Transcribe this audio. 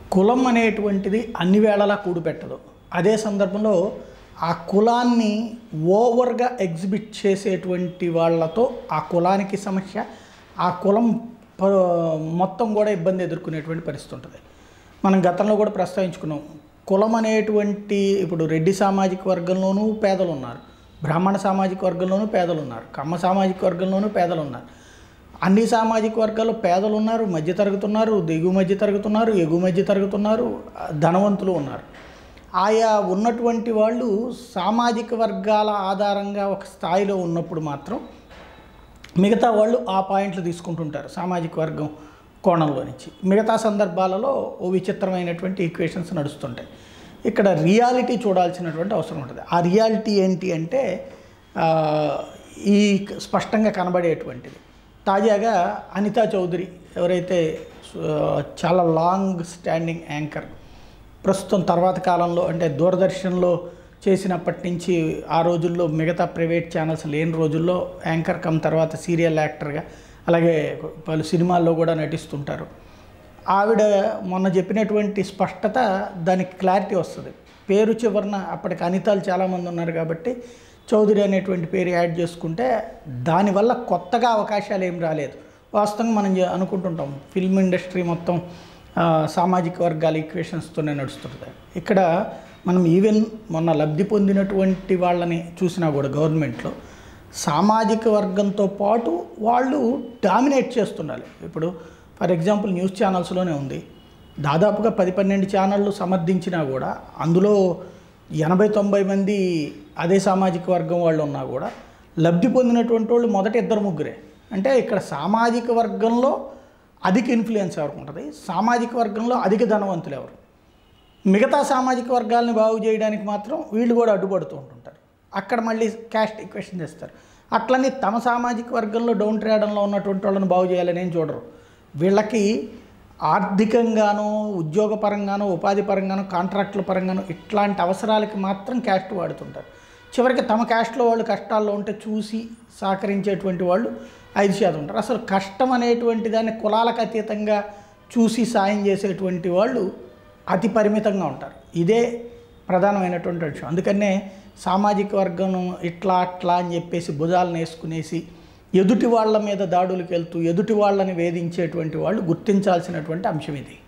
కులం అనేటువంటిది అన్ని వేళలా కూడిపెట్టదు అదే సందర్భంలో ఆ కులాన్ని ఓవర్గా ఎగ్జిబిట్ చేసేటువంటి వాళ్ళతో ఆ కులానికి సమస్య ఆ కులం ప- మొత్తం కూడా ఇబ్బంది ఎదుర్కొనేటువంటి పరిస్థితి ఉంటుంది మనం గతంలో కూడా ప్రస్తావించుకున్నాం కులం అనేటువంటి ఇప్పుడు రెడ్డి సామాజిక వర్గంలోనూ పేదలు ఉన్నారు బ్రాహ్మణ సామాజిక వర్గంలోనూ పేదలు ఉన్నారు కమ్మ సామాజిక వర్గంలోనూ పేదలు ఉన్నారు అన్ని సామాజిక వర్గాల్లో పేదలు ఉన్నారు మధ్యతరగతి ఉన్నారు దిగువ మధ్య తరగతి ఉన్నారు ఎగువ మధ్య తరగతి ఉన్నారు ధనవంతులు ఉన్నారు ఆయా ఉన్నటువంటి వాళ్ళు సామాజిక వర్గాల ఆధారంగా ఒక స్థాయిలో ఉన్నప్పుడు మాత్రం మిగతా వాళ్ళు ఆ పాయింట్లు తీసుకుంటుంటారు సామాజిక వర్గం కోణంలో నుంచి మిగతా సందర్భాలలో ఓ విచిత్రమైనటువంటి ఈక్వేషన్స్ నడుస్తుంటాయి ఇక్కడ రియాలిటీ చూడాల్సినటువంటి అవసరం ఉంటుంది ఆ రియాలిటీ ఏంటి అంటే ఆ, ఈ స్పష్టంగా కనబడేటువంటిది తాజాగా అనితా చౌదరి ఎవరైతే ఆ, చాలా లాంగ్ స్టాండింగ్ యాంకర్ ప్రస్తుతం తర్వాత కాలంలో అంటే దూరదర్శన్లో చేసినప్పటి నుంచి ఆ రోజుల్లో మిగతా ప్రైవేట్ ఛానల్స్ లేని రోజుల్లో యాంకర్ కమ్ తర్వాత సీరియల్ యాక్టర్గా అలాగే పలు సినిమాల్లో కూడా నటిస్తుంటారు ఆవిడ మొన్న చెప్పినటువంటి స్పష్టత దానికి క్లారిటీ వస్తుంది పేరు చివరన అప్పటికి అనితాలు చాలామంది ఉన్నారు కాబట్టి చౌదరి అనేటువంటి పేరు యాడ్ చేసుకుంటే దానివల్ల కొత్తగా అవకాశాలు ఏం రాలేదు వాస్తవంగా మనం చే- అనుకుంటుంటాం ఫిల్మ్ ఇండస్ట్రీ మొత్తం ఆ, సామాజిక వర్గాల ఈక్వేషన్స్తోనే నడుస్తుంటుంది ఇక్కడ మనం ఈవెన్ మొన్న లబ్ధి పొందినటువంటి వాళ్ళని చూసినా కూడా గవర్నమెంట్లో సామాజిక వర్గంతో పాటు వాళ్ళు డామినేట్ చేస్తున్నారు ఇప్పుడు ఫర్ ఎగ్జాంపుల్ న్యూస్ ఛానల్స్లోనే ఉంది దాదాపుగా పది పన్నెండు ఛానళ్ళు సమర్థించినా కూడా అందులో ఎనభై తొంభై మంది అదే సామాజిక వర్గం వాళ్ళు ఉన్నా కూడా లబ్ధి పొందినటువంటి వాళ్ళు మొదట ఇద్దరు ముగ్గురే అంటే ఇక్కడ సామాజిక వర్గంలో అధిక ఇన్ఫ్లుయెన్స్ ఎవరికి ఉంటుంది సామాజిక వర్గంలో అధిక ధనవంతులు ఎవరు మిగతా సామాజిక వర్గాలని బాగు చేయడానికి మాత్రం వీళ్ళు కూడా అడ్డుపడుతూ ఉంటుంటారు అక్కడ మళ్ళీ క్యాస్ట్ ఈక్వేషన్ చేస్తారు అట్లని తమ సామాజిక వర్గంలో డౌన్ ట్రేడంలో ఉన్నటువంటి వాళ్ళని బాగు చేయాలని ఏం చూడరు వీళ్ళకి ఆర్థికంగానో ఉద్యోగపరంగానో ఉపాధి పరంగానో కాంట్రాక్టుల పరంగానో ఇట్లాంటి అవసరాలకి మాత్రం క్యాస్ట్ వాడుతుంటారు చివరికి తమ క్యాస్ట్లో వాళ్ళు కష్టాల్లో ఉంటే చూసి సహకరించేటువంటి వాళ్ళు ఐదు శాతం ఉంటారు అసలు కష్టం అనేటువంటి దాన్ని కులాలకు అతీతంగా చూసి సాయం చేసేటువంటి వాళ్ళు అతి పరిమితంగా ఉంటారు ఇదే ప్రధానమైనటువంటి విషయం అందుకనే సామాజిక వర్గం ఇట్లా అట్లా అని చెప్పేసి భుజాలను వేసుకునేసి ఎదుటి వాళ్ళ మీద దాడులకు వెళ్తూ ఎదుటి వాళ్ళని వేధించేటువంటి వాళ్ళు గుర్తించాల్సినటువంటి అంశం ఇది